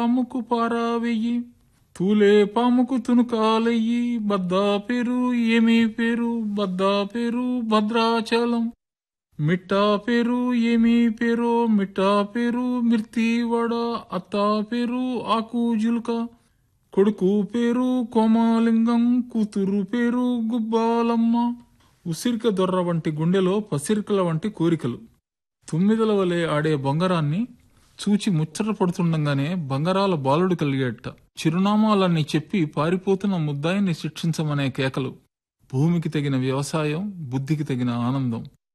పాముకు పారా వెయ్యి తూలే పాముకు తునుకాలెయ్యి బద్దా పేరు ఏమీ పేరు బద్దా పేరు భద్రాచలం మిట్టా పేరు ఏమీ పేరు మిట్టా పేరు మిర్తివడ అత్తా పేరు ఆకు జుల్క కొడుకు పేరు కోమాలింగం కూతురు పేరు గుబ్బాలమ్మ ఉసిరిక దొర్ర వంటి గుండెలో పసిరికల వంటి కోరికలు తుమ్మిదల వలె ఆడే బొంగరాన్ని చూచి ముచ్చట పడుతుండగానే బంగారాల బాలుడు కలిగేట చిరునామాలన్నీ చెప్పి పారిపోతున్న ముద్దాయిని శిక్షించమనే కేకలు భూమికి తగిన వ్యవసాయం బుద్ధికి తగిన ఆనందం